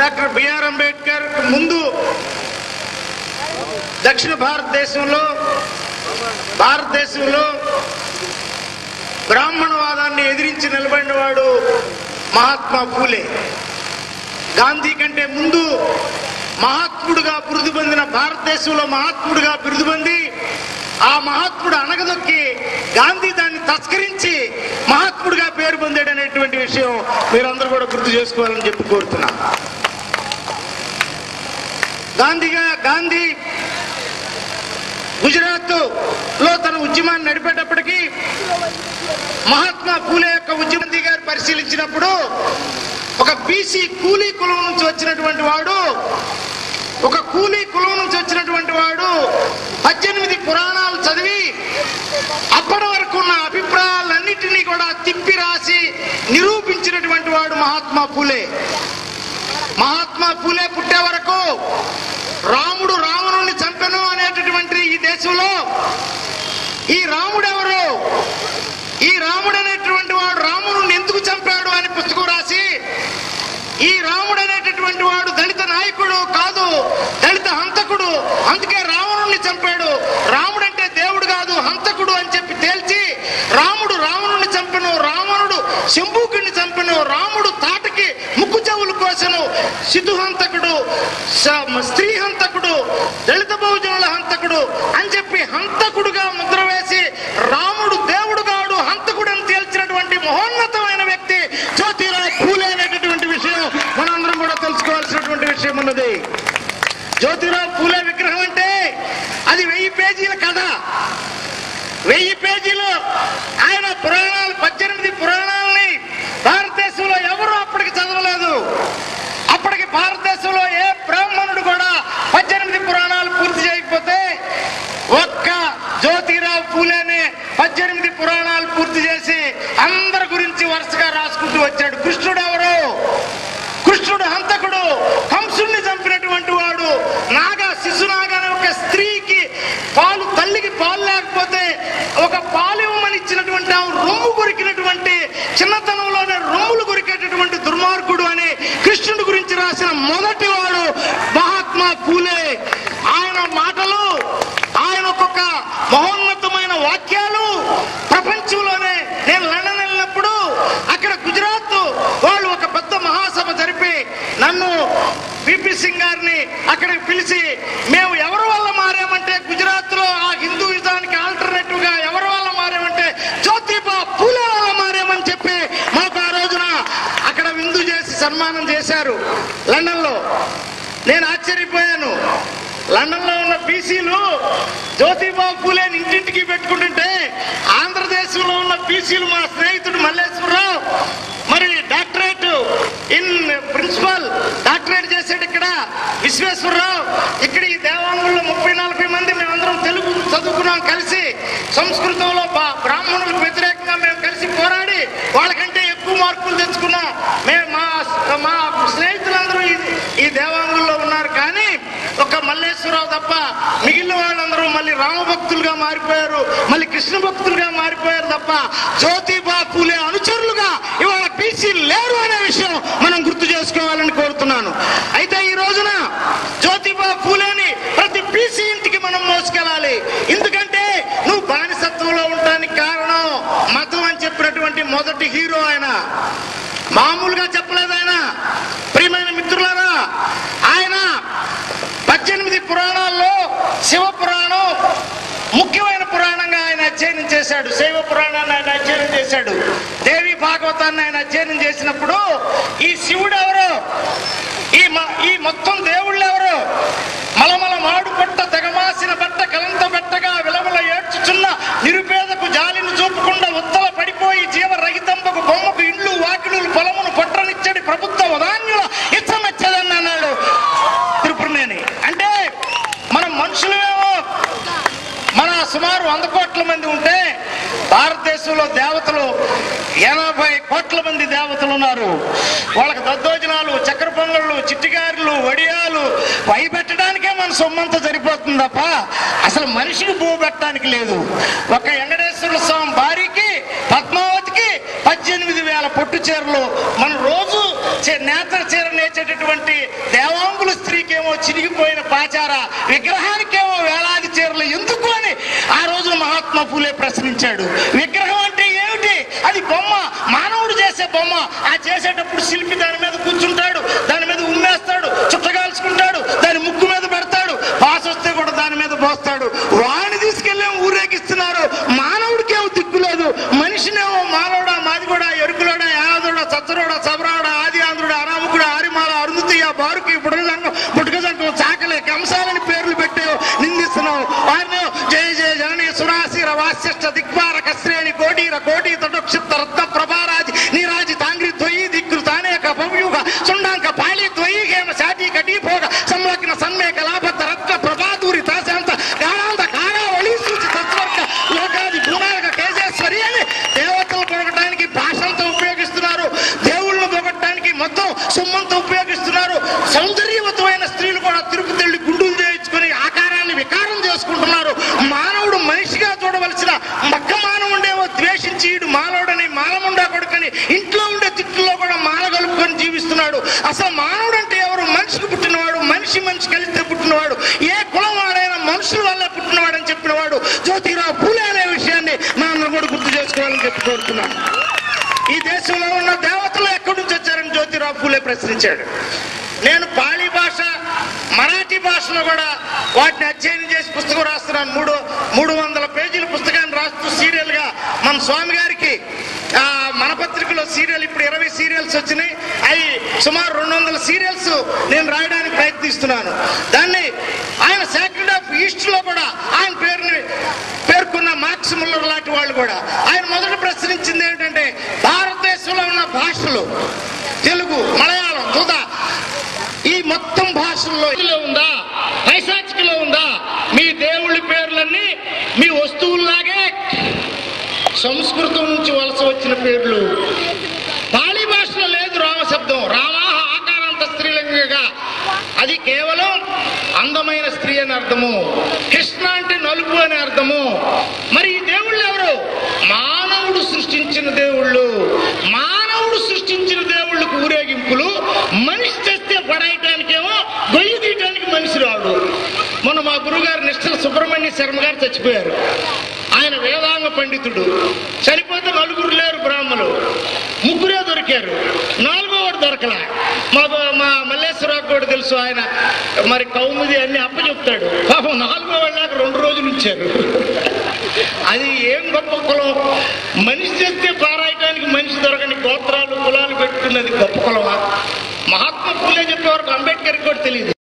doctor BR Ambedkar ముందు దక్షిణ భారతదేశంలో భారతదేశంలో బ్రాహ్మణవాదాన్ని ఎదిరించి నిలబడిన వాడు మహాత్మా ఫూలే గాంధీ కంటే ముందు మహాత్ముడుగా బిరుదు పొందిన భారతదేశంలో మహాత్ముడుగా బిరుదు పొంది ఆ మహాత్ముడు అనగదొక్కి గాంధీ దాన్ని తస్కరించి మహాత్ముడుగా పేరు పొందాడు అనేటువంటి విషయం మీరందరూ కూడా గుర్తు చేసుకోవాలని చెప్పి కోరుతున్నా గాంధీగా గాంధీ గుజరాత్ లో తన ఉద్యమాన్ని నడిపేటప్పటికీ మహాత్మా ఫూలే యొక్క ఉద్యమంతి గారు పరిశీలించినప్పుడు ఒక బీసీ కూలీ కులం నుంచి వచ్చినటువంటి వాడు ఒక కూలీ కులం నుంచి వచ్చినటువంటి వాడు పద్దెనిమిది పురాణాలు చదివి అప్పటి వరకు ఉన్న అభిప్రాయాలన్నిటినీ కూడా తిప్పి రాసి నిరూపించినటువంటి వాడు మహాత్మా ఫూలే మహాత్మా ఫూలే పుట్టే వరకు రాముడు రావణుని చంపెను అనేటటువంటి ఈ దేశంలో ఈ రాముడు ఎవరు ఈ రాముడు అనేటువంటి వాడు రాముని ఎందుకు చంపాడు అని పుస్తకం రాసి ఈ రాముడు అనేటటువంటి వాడు దళిత నాయకుడు కాదు దళిత హంతకుడు అందుకే రావణుణ్ణి చంపాడు రాముడు అంటే దేవుడు కాదు హంతకుడు అని చెప్పి తేల్చి రాముడు రావణుణ్ణి చంపెను రావణుడు శంభూకుడిని చంపెను రాముడు తాటకి ముక్కు చెవులు కోసను సిధు హంతకుడు స- స్త్రీ హంతకుడు దళిత బహుజనుల హంతకుడు అని చెప్పి హంతకుడుగా ముద్ర వేసి రాముడు దేవుడు కాడు హంతకుడు అని తేల్చినటువంటి మహోన్నతమైన వ్యక్తి జ్యోతిరావు పూలే అనేటటువంటి విషయం మనందరం కూడా తెలుసుకోవాల్సినటువంటి విషయం ఉన్నది జ్యోతిరావు పూలే విగ్రహం అంటే అది వెయ్యి పేజీల కథ వెయ్యి పేజీలు ఆయన పురాణాలు పద్దెనిమిది పురాణాలని భారతదేశంలో ఎవరు అప్పటికి చదవలేదు అప్పటికి భారతదేశంలో ఏ బ్రాహ్మణుడు కూడా పద్దెనిమిది పురాణాలు పూర్తి చేయకపోతే ఒక్క జ్యోతిరావు పూలేనే పద్దెనిమిది పురాణాలు పూర్తి చేసి అందరి గురించి వరుసగా రాసుకుంటూ వచ్చాడు కృష్ణుడు ఎవరు కృష్ణుడు హంతకుడు కంసుణ్ణి చంపినటువంటి వాడు నాగా శిశునాగ అనే ఒక స్త్రీకి పాలు తల్లికి పాలు లేకపోతే ఒక పాలు ఇవ్వమని ఇచ్చినటువంటి ఆమె రొమ్ము కొరికినటువంటి చిన్నతనంలోనే రొమ్ములు కొరికేటటువంటి దుర్మార్గుడు అని కృష్ణుడి గురించి రాసిన మొదటి వాడు మహాత్మా పూలే ఆయన మాటలు ఆయన ఒక్కొక్క మహోన్నతమైన వాక్యాలు ప్రపంచంలోనే నేను లండన్ వెళ్ళినప్పుడు అక్కడ గుజరాత్ వాళ్ళు ఒక పెద్ద మహాసభ జరిపి నన్ను పిపి సింగ్ గారిని అక్కడికి పిలిచి మేము ఎవరి వల్ల మారామంటే గుజరాత్ లో ఆ హిందూయిజానికి ఆల్టర్నేటివ్ గా ఎవరి వల్ల మారామంటే జ్యోతిబా పూలే వల్ల మారామని చెప్పి మాకు ఆ రోజున అక్కడ విందు చేసి సన్మానం చేశారు లండన్ లో నేను ఆశ్చర్యపోయాను లండన్ లో ఉన్న బీసీలు జ్యోతిబా పూలేని ఇంటింటికి పెట్టుకుంటుంటే ఆంధ్రదేశంలో ఉన్న బీసీలు మా స్నేహితుడు మల్లేశ్వరరావు మరి డాక్టరేట్ ఇన్ ప్రిన్సిపల్ డాక్టరేట్ చేశాడు ఇక్కడ విశ్వేశ్వరరావు ఇక్కడ ఈ దేవాంగుల్లో ముప్పై నలభై మంది మేమందరం తెలుగు చదువుకున్నాం కలిసి సంస్కృతంలో బా- బ్రాహ్మణులకు వ్యతిరేకంగా మేము కలిసి పోరాడి వాళ్ళకంటే ఎక్కువ మార్కులు తెచ్చుకున్నాం మేము మా మా స్నేహితులందరూ ఈ- ఈ దేవాంగుల్లో ఉన్నారు కానీ ఒక మల్లేశ్వరరావు తప్ప మిగిలిన వాళ్ళందరూ మళ్ళీ రామభక్తులుగా మారిపోయారు మళ్ళీ కృష్ణ భక్తులుగా మారిపోయారు తప్ప జ్యోతిబా పూలే అనుచరులుగా ఇవాళ బీసీ లేరు అనే విషయం మనం గుర్తు చేసుకోవాలని కోరుతున్నాను అయితే ఈ రోజున జ్యోతిబా పూలేని ప్రతి బీసీ ఇంటికి మనం మోసుకెళ్ళాలి ఎందుకంటే నువ్వు బానిసత్వంలో ఉండడానికి కారణం మతం అని చెప్పినటువంటి మొదటి హీరో ఆయన మామూలుగా చెప్పలేదు ఆయన ప్రియమైన మిత్రులారా ఆయన పద్దెనిమిది పురాణాల్లో శివ పురాణం ముఖ్యమైన పురాణంగా ఆయన అధ్యయనం చేశాడు శైవ పురాణాన్ని ఆయన అధ్యయనం చేశాడు దేవి భాగవతాన్ని ఆయన అధ్యయనం చేసినప్పుడు ఈ శివుడు ఎవరు ఈ మ- ఈ మొత్తం దేవుళ్ళు ఎవరు మలమల మాడు పట్ట తెగమాసిన బట్ట కలంత బట్టగా విలవల ఏడ్చుచున్న నిరుపేదకు జాలిని చూపకుండా ఉత్తల పడిపోయి జీవరహితంబకు బొమ్మకు ఇండ్లు వాకిలు పొలమును పొట్టనిచ్చడి ప్రభుత్వ ఉదాన్యుల ఇచ్చమెచ్చదని అన్నాడు తిరుపురనేని అంటే మనం మనుషులేమో మన సుమారు వంద కోట్ల మంది ఉంటే భారతదేశంలో దేవతలు ఎనభై కోట్ల మంది దేవతలు ఉన్నారు వాళ్ళకి దద్దోజనాలు చక్కెర పొంగళ్ళు చిట్టిగారులు వడియాలు పై పెట్టడానికే మన సొమ్మంతా సరిపోతుంది తప్ప అసలు మనిషికి భూ పెట్టడానికి లేదు ఒక వెంకటేశ్వర స్వామి భార్యకి పద్మావతికి పద్దెనిమిది వేల పొట్టు చీరలు మనం రోజు చే- నేత చీర నేర్చేటటువంటి చేశారా విగ్రహానికేమో వేలాది చీరలు ఎందుకు అని ఆ రోజున మహాత్మా పూలే ప్రశ్నించాడు విగ్రహం అంటే ఏమిటి అది బొమ్మ మానవుడు చేసే బొమ్మ ఆ చేసేటప్పుడు శిల్పి దాని మీద కూర్చుంటాడు దాని మీద ఉమ్మేస్తాడు చుట్టగాల్చుకుంటాడు దాని ముక్కు మీద పెడతాడు పాస్ వస్తే కూడా దాని మీద పోస్తాడు వాడిని తీసుకెళ్ళి ఊరేగిస్తున్నారు మానవుడికేమో దిక్కు లేదు మనిషినేమో మానవుడా మాదిగోడా ఎరుకులోడా యాదోడా సత్తరోడా సబరాడా ఆది ఆంధ్రుడా అనాముకుడా ఆరిమాల అరుంధతయ్య బారుకి బుడగజంగం బుడగజంగం చాకలి కంసాలని పేర్లు పెట్టి నిందిస్తున్నావు వారిని జయ జయ జనని సురాశిర వాస్యష్ట దిగ్బారక శ్రేణి కోటీర కోటి తటోక్షిప్త రత్న ప్రభారాజి నీరాజి తాంగ్రి ద్వయి దిక్కులు తానేక భవ్యూగ సుండాంక పాళి ద్వయి హేమ శాటి కటి భోగ సంలగ్న సన్మేక లాభద్ద రత్న ప్రభాదూరి తాశాంత గాఢాంత కారా ఒళి సూచి తత్వర్క లోకాది భూనాయక కేశేశ్వరి అని దేవతలు పొగటానికి భాషంతో ఉపయోగిస్తున్నారు దేవుళ్ళను పొగట్టడానికి మొత్తం సొమ్మంతో ఉపయోగిస్తున్నారు సౌందర్యవతమైన స్త్రీలు కూడా తిరుపతి గుండులు చేయించుకొని ఆకారాన్ని వికారం చేసుకుంటున్నారు మానవుడు మనిషిగా చూడవలసిన మక్క మానవుడేమో ద్వేషించి ఈడు మానవుడని మానముండా కొడుకని ఇంట్లో ఉండే తిట్టులో కూడా మాల కలుపుకొని జీవిస్తున్నాడు అసలు మానవుడు అంటే ఎవరు మనిషికి పుట్టినవాడు మనిషి మనిషి కలిస్తే పుట్టినవాడు ఏ కులం వాడైనా మనుషుల వల్లే పుట్టినవాడని చెప్పినవాడు జ్యోతిరావు పూలే అనే విషయాన్ని నాన్న కూడా గుర్తు చేసుకోవాలని చెప్పి కోరుతున్నాను ఈ దేశంలో ఉన్న దేవతలు ఎక్కడి నుంచి వచ్చారని జ్యోతిరావు పూలే ప్రశ్నించాడు నేను పాళీ భాష మరాఠీ భాషలో కూడా వాటిని అధ్యయనం చేసి పుస్తకం రాస్తున్నాను మూడు మూడు వందల పేజీల పుస్తకాన్ని రాస్తూ సీరియల్ గా మన స్వామి గారికి ఆ, మన పత్రికలో సీరియల్ ఇప్పుడు ఇరవై సీరియల్స్ వచ్చినాయి అవి సుమారు రెండు వందల సీరియల్స్ నేను రాయడానికి ప్రయత్నిస్తున్నాను దాన్ని ఆయన సేక్రెడ్ ఆఫ్ ఈస్ట్ లో కూడా ఆయన పేరుని పేర్కొన్న మార్క్స్ ముల్లర్ లాంటి వాళ్ళు కూడా ఆయన మొదట ప్రశ్నించింది ఏంటంటే భారతదేశంలో ఉన్న భాషలు తెలుగు మలయాళం తుద ఈ మొత్తం భాషల్లో ఇందులో ఉందా పైశాచికలో ఉందా మీ దేవుళ్ళ పేర్లన్నీ మీ వస్తువుల్లాగే సంస్కృతం నుంచి వలస వచ్చిన పేర్లు పాళీ భాషలో లేదు రామశబ్దం రామాహ ఆకారాంత స్త్రీలింగగా అది కేవలం అందమైన స్త్రీ అని అర్థము కృష్ణ అంటే నలుపు అని అర్థము మరి ఈ దేవుళ్ళు ఎవరు మానవుడు సృష్టించిన దేవుళ్ళు మానవుడు సృష్టించిన దేవుళ్ళకు ఊరేగింపులు మనిషి చేస్తే పడేయటానికేమో గొయ్యి తీయటానికి మనిషి రాడు మొన్న మా గురుగారు నిష్ఠల సుబ్రహ్మణ్య శర్మ గారు చచ్చిపోయారు ఆయన వేదాంగ పండితుడు చనిపోతే నలుగురు లేరు బ్రాహ్మలు ముగ్గురే దొరికారు నాలుగో వాడు దొరకలా మా బ- మా మల్లేశ్వరరావు కూడా తెలుసు ఆయన మరి కౌముది అన్ని అప్పచెప్తాడు పాపం నాలుగో వాళ్ళకి రెండు రోజులు ఇచ్చారు అది ఏం గొప్ప కులం మనిషి చేస్తే పారాయటానికి మనిషి దొరకని గోత్రాలు కులాలు పెట్టుకున్నది గొప్ప కులమా మహాత్మా పూలే చెప్పే వరకు అంబేద్కర్కి కూడా తెలియదు